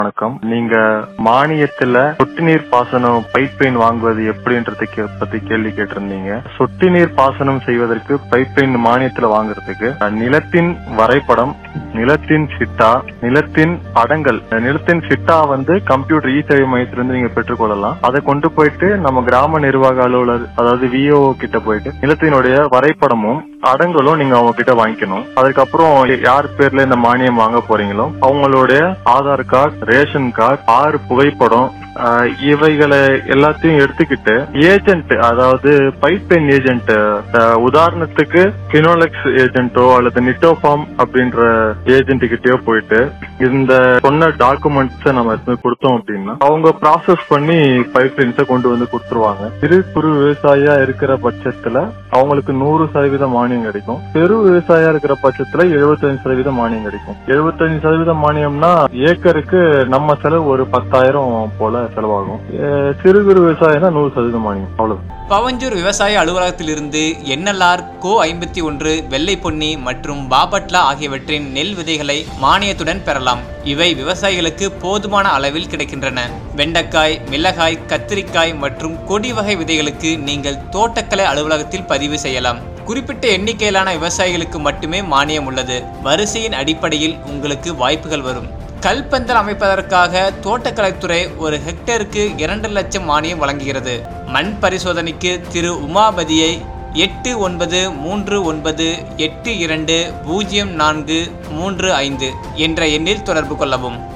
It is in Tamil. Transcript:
வணக்கம் நீங்க மானியத்துல சொட்டு நீர் பாசனம் பைப் லைன் வாங்குவது எப்படின்றதுக்கு பத்தி கேள்வி கேட்டிருந்தீங்க சொட்டு நீர் பாசனம் செய்வதற்கு பைப் லைன் மானியத்துல வாங்குறதுக்கு அஹ், நிலத்தின் வரைபடம் நிலத்தின் சிட்டா நிலத்தின் படங்கள் அஹ், நிலத்தின் சிட்டா வந்து கம்ப்யூட்டர் இ சேவை மையத்திலிருந்து நீங்க பெற்றுக்கொள்ளலாம் அதை கொண்டு போயிட்டு நம்ம கிராம நிர்வாக அலுவலர் அதாவது விஓ கிட்ட போயிட்டு நிலத்தினுடைய வரைபடமும் அடங்களும் நீங்க அவங்க கிட்ட வாங்கிக்கணும் அதுக்கப்புறம் யார் பேர்ல இந்த மானியம் வாங்க போறீங்களோ அவங்களுடைய ஆதார் கார்டு ரேஷன் கார்டு ஆறு புகைப்படம் ஆஹ், இவைகளை எல்லாத்தையும் எடுத்துக்கிட்டு ஏஜென்ட் அதாவது பைப்லைன் ஏஜென்ட் உதாரணத்துக்கு கினோலெக்ஸ் ஏஜென்ட்டோ அல்லது நிட்டோஃபார்ம் அப்படின்ற ஏஜென்ட் கிட்டயோ போயிட்டு இந்த சொன்ன டாக்குமெண்ட்ஸ் நம்ம எடுத்து கொடுத்தோம் அப்படின்னா அவங்க ப்ராசஸ் பண்ணி பைப்லைன்ஸை கொண்டு வந்து கொடுத்துருவாங்க சிறு குறு விவசாயியா இருக்கிற பட்சத்துல அவங்களுக்கு நூறு சதவீத மானியம் கிடைக்கும் பெரு விவசாயியா இருக்கிற பட்சத்துல 75% சதவீத மானியம் கிடைக்கும் 75% சதவீத மானியம்னா ஏக்கருக்கு நம்ம செலவு ஒரு பத்தாயிரம் போல செலவாகும் அஹ் சிறு குறு விவசாயம் தான் நூறு சதவீத மானியம் அவ்வளவு பவஞ்சூர் விவசாய அலுவலகத்திலிருந்து என்எல்ஆர் கோ ஐம்பத்தி ஒன்று வெள்ளை பொன்னி மற்றும் பாபட்லா ஆகியவற்றின் நெல் விதைகளை மானியத்துடன் பெறலாம் இவை விவசாயிகளுக்கு போதுமான அளவில் கிடைக்கின்றன வெண்டைக்காய் மிளகாய் கத்திரிக்காய் மற்றும் கொடி வகை விதைகளுக்கு நீங்கள் தோட்டக்கலை அலுவலகத்தில் பதிவு செய்யலாம் குறிப்பிட்ட எண்ணிக்கையிலான விவசாயிகளுக்கு மட்டுமே மானியம் உள்ளது வரிசையின் அடிப்படையில் உங்களுக்கு வாய்ப்புகள் வரும் கல்பந்தல் அமைப்பதற்காக தோட்டக்கலைத்துறை ஒரு ஹெக்டேருக்கு இரண்டு லட்சம் மானியம் வழங்குகிறது மண் பரிசோதனைக்கு திரு உமாபதியை எட்டு ஒன்பது மூன்று ஒன்பது எட்டு இரண்டு பூஜ்ஜியம் நான்கு மூன்று ஐந்து என்ற எண்ணில் தொடர்பு கொள்ளவும்